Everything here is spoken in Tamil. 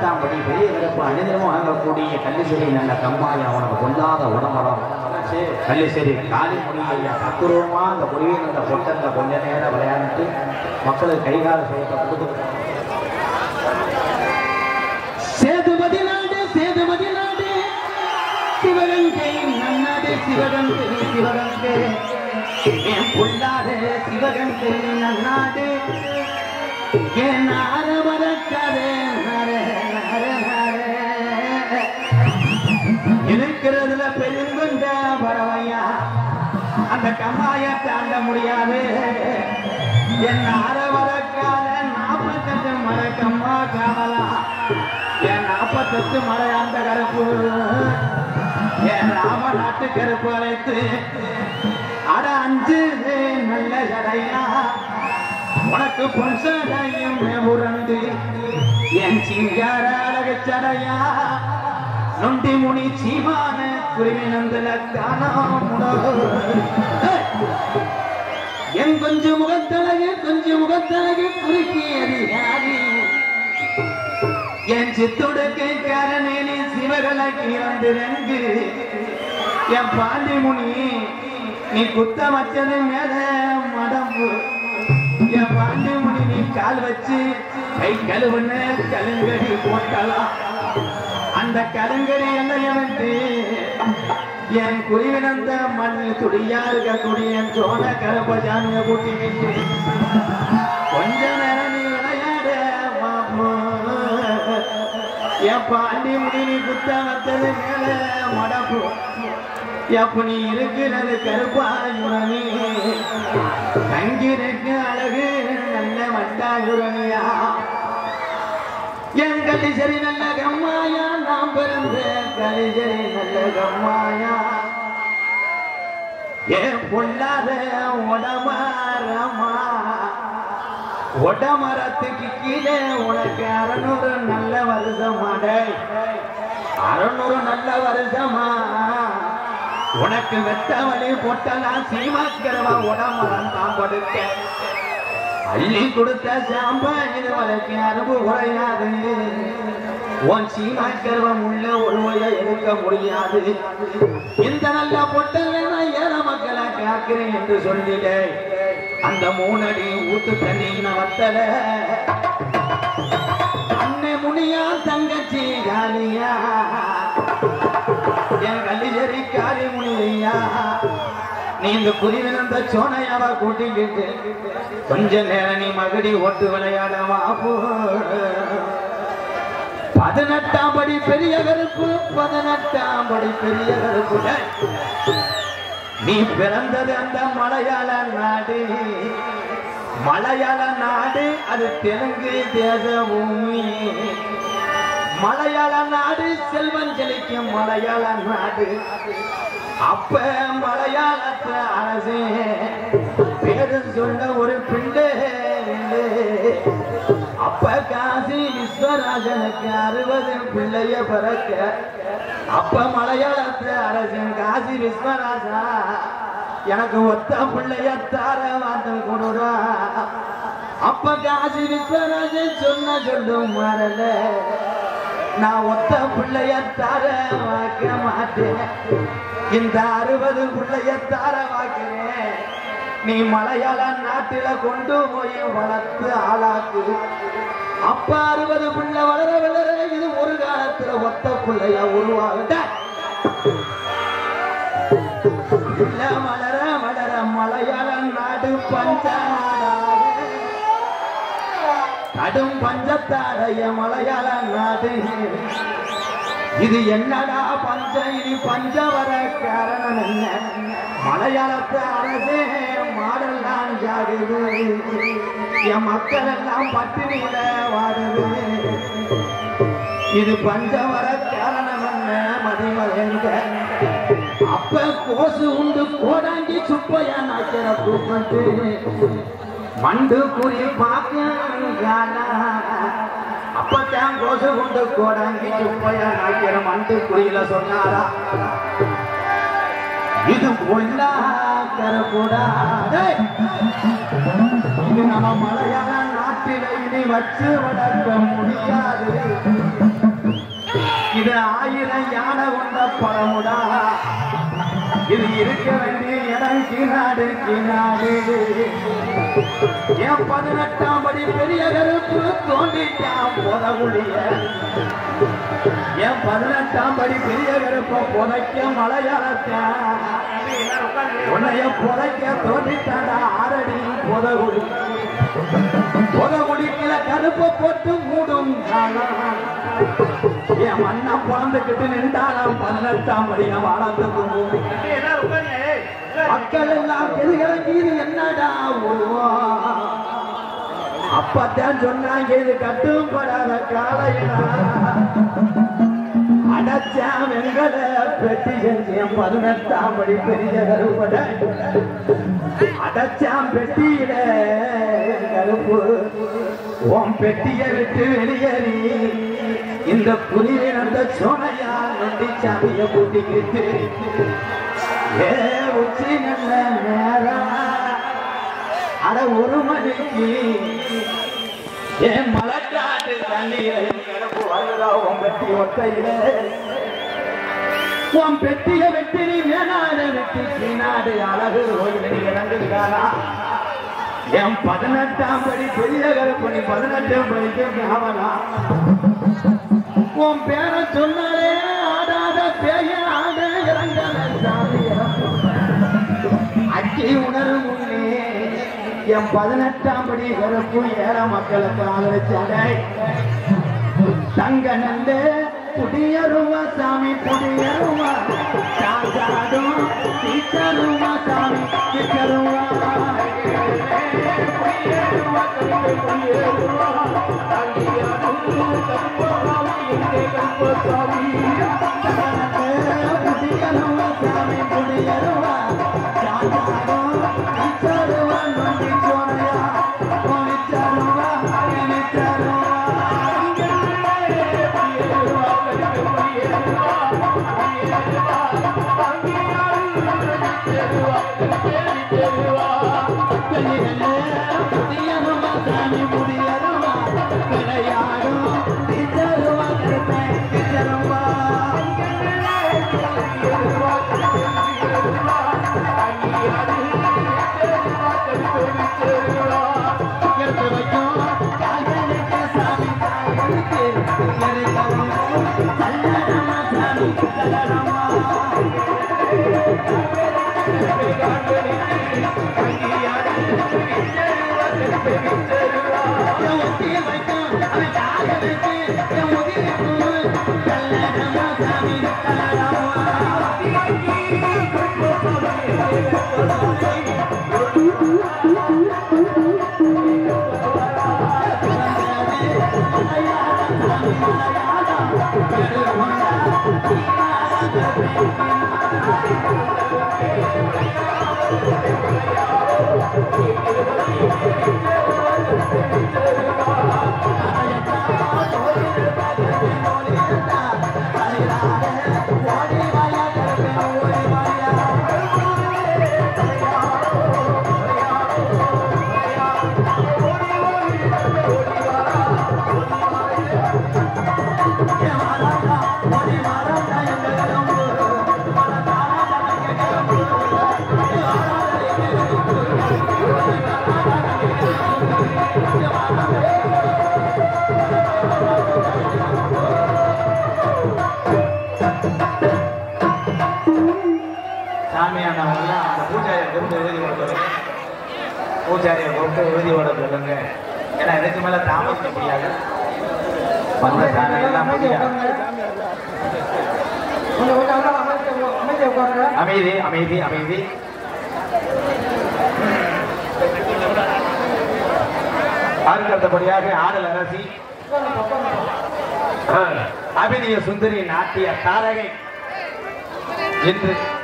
பதினெட்டாம் படி பெரிய கருப்பு அனிதமும் வாங்கக்கூடிய கள்ளிசேரி நல்ல கம்மாய் அவனுக்கு கொல்லாத உடம்பரம் கள்ளிசேரி காலி முடிய தத்துருவமா அந்த முடிவில் அந்த பொட்டத்தை கொஞ்ச நேரம் விளையாண்டுட்டு மக்களுக்கு கைகால செய்ய கொடுத்து சேதுபதி நாடு சேதுபதி நாடு சிவகங்கை நன்னாடு சிவகங்கை சிவகங்கை என் புள்ளாடு சிவகங்கை நன்னாடு என் ஆரவரக்காரே நரே நரே நரே இருக்கிறதுல பெருங்குண்ட பறவையா அந்த கம்மாய தாண்ட முடியாது என் ஆரவரக்கார நாற்பத்தெட்டு மரக்கம்மா காணலா என் நாற்பத்தெட்டு மலை அந்த கருப்பு என் ராம நாட்டு கருப்பு அழைத்து அட அஞ்சு நல்ல ஜடையா உனக்கு பொன்சடையும் உறந்து என் சிங்கார அழகு சடையா நொண்டி முனி சீமான குருவி நந்தல என் கொஞ்சு முகத்தழகு கொஞ்சு முகத்தழகு குறுக்கியது யாரு என் சித்துடுக்கு காரணே சிவகலைக்கு வந்து ரெண்டு என் பாண்டி முனி நீ குத்த வச்சது மேல மடம்பு என் பாண்டி முனி நீ கால் வச்சு கை கழுவுன்னு கலுங்கடி போட்டலாம் அந்த கருங்கடி எல்லைய வந்து என் குருவினந்த மண்ணில் துடியா இருக்கக்கூடிய என் சோழ கருப்பசாமிய கூட்டிக்கிட்டு கொஞ்ச நேரம் நீ விளையாட மாமோ என் பாண்டி முடி குத்த வந்தது மேல மடப்பு எப்ப நீ இருக்கிறது கருப்பாயுரணி தங்கிருக்கு அழகு நல்ல வட்டாயுரணியா என் கலிசரி நல்ல கம்மாயா நாம் பிறந்த கலிசரி நல்ல கம்மாயா ஏன் பொல்லாத உடமாரமா உடமரத்துக்கு கீழே உனக்கு அறநூறு நல்ல வருஷமாட அறநூறு நல்ல வருஷமா உனக்கு வெட்ட வழி பொட்டலாம் சீமாக்கிறவா உடமரம் தான் படுக்க அள்ளி கொடுத்த சாம்பா இது வரைக்கும் அனுபவ குறையாது உன் சீமாக்கிறவன் உள்ள ஒருவைய எடுக்க முடியாது இந்த நல்ல பொட்டல் நான் ஏழை மக்களை காக்கிறேன் என்று சொல்லிட்டேன் அந்த மூணடி ஊத்து தண்ணி வத்தல அன்னை முனியா தங்கச்சி காலியா என் கல்லிசரி காலி முனியா நீ இந்த புரிவினந்த சோனையாவா கூட்டிக்கிட்டு கொஞ்ச நேரம் நீ மகடி ஓட்டு விளையாடவா போ பதினெட்டாம் படி பெரிய கருப்பு பதினெட்டாம் படி பெரிய கருப்பு டேய். நீ பிறந்தது அந்த மலையாள நாடு மலையாள நாடு அது தெலுங்கு தேச பூமி மலையாள நாடு செல்வம் செழிக்கும் மலையாள நாடு அப்ப மலையாளத்து அரசே பேரு சொல்ல ஒரு பிள்ளை இல்லை. அப்ப காசி விஸ்வராஜனுக்கு அறுபது பிள்ளைய பிறக்க அப்ப மலையாளத்து அரசன் காசி விஸ்வராஜா எனக்கு ஒத்த பிள்ளைய தார வார்த்தம் கொடுடா அப்ப காசி விஸ்வராஜன் சொன்ன சொல்லும் மறல நான் ஒத்த பிள்ளைய தார வாக்க மாட்டேன் இந்த அறுபது பிள்ளைய தார வாக்கிறேன் நீ மலையாள நாட்டில கொண்டு போய் வளர்த்து ஆளாக்கு அப்ப அறுபது பிள்ளை வளர வளர இது ஒரு காலத்துல ஒத்த பிள்ளைய உருவாகட்ட இல்ல வளர வளர மலையாள நாடு பஞ்ச நாடாக கடும் பஞ்சத்தாடைய மலையாள நாடு இது என்னடா பஞ்சம் இது பஞ்சம் வர காரணம் என்ன மலையாளத்து அரசே மாடெல்லாம் ஜாகுது என் மக்கள் எல்லாம் பட்டினியில வாடுது இது பஞ்சம் வர காரணம் என்ன மதிமலைங்க அப்ப கோசு உண்டு கோடாங்கி சுப்பையா நாக்கிற கூப்பிட்டு மண்டு குறி பார்க்க அப்பத்தான் கோசு உண்டு கோடாங்கி சுப்பையா நாக்கிற மண்டு குறியில சொன்னாரா இது பொல்லா கரக்கூடா டேய். இது நம்ம மலையாள நாட்டில இனி வச்சு வளர்க்க முடியாது என் ஆயிரம் யானை கொண்ட பழமுடா இது இருக்க வேண்டிய இடம் கீழாடு கீழாடு என் பதினெட்டாம் படி பெரிய கருப்பு தோண்டிட்டான் புதவுளிய என் பதினெட்டாம் படி பெரிய கருப்ப புதைக்க மலையாளத்தான் உன்னைய புதைக்க தோண்டிட்டாடா ஆரடி புதகுடி புதகுடிக்கில கருப்பை போட்டு மூடும் காலம் என் மண்ணா பிறந்துக்கிட்டு நின்றாலும் பதினெட்டாம் படியா வாழ்ந்துக்கு மூடி மக்கள் எல்லாம் எதுகிறங்கி இது என்னடா உருவம் அப்பத்தான் சொன்னாங்க இது கட்டுப்படாத காலையா அடைச்சான் வெங்கட பெட்டி செஞ்சேன் பதினெட்டாம் படி பெரிய கருப்பட அடைச்சான் பெட்டியில கருப்பு உன் பெட்டியை விட்டு வெளியேறி இந்த புலியை நடந்த சோனையா நொண்டி சாமியை கூட்டிக்கிட்டு ஏ உச்சி நல்ல நேரம் அட ஒரு மணிக்கு என் மலக்காட்டு தண்ணீரை கிடப்பு வருதா உன் பெட்டி ஒத்தையில உன் பெட்டிய வெட்டி நீ மேனாட வெட்டி சீனாடு அழகு கோயில் இறங்குகிறாரா என் பதினெட்டாம் படி பெரிய கருப்பணி பதினெட்டாம் படிக்கு காவலா உன் பேரை சொன்னாலே ஆடாத பேய ஆட இறங்காத சாமி அச்சி உணரும் முன்னே என் பதினெட்டாம் படி கருப்பு ஏழ மக்களுக்கு ஆதரிச்சாடே தங்க நண்டு புடியருவா சாமி புடியருவா சாசாடும் சீச்சருவா சாமி சீச்சருவா புடியருவா சாமி புடியருவா சாசாடும் சீச்சருவா நொண்டி சோனையா கோணிச்சருவா கோணிச்சருவா சாமியானவங்களாம் அந்த பூஜாரியை கூப்பிட்டு எழுதி கொடுக்குறது பூஜாரியை கூப்பிட்டு எழுதி விட சொல்லுங்க ஏன்னா இதுக்கு மேல தாமதிக்க முடியாது வந்த சாமி எல்லாம் முடியாது அமைதி அமைதி அமைதி அடுத்தபடியாக ஆடல் அரசி அபிநய சுந்தரி நாட்டிய தாரகை என்று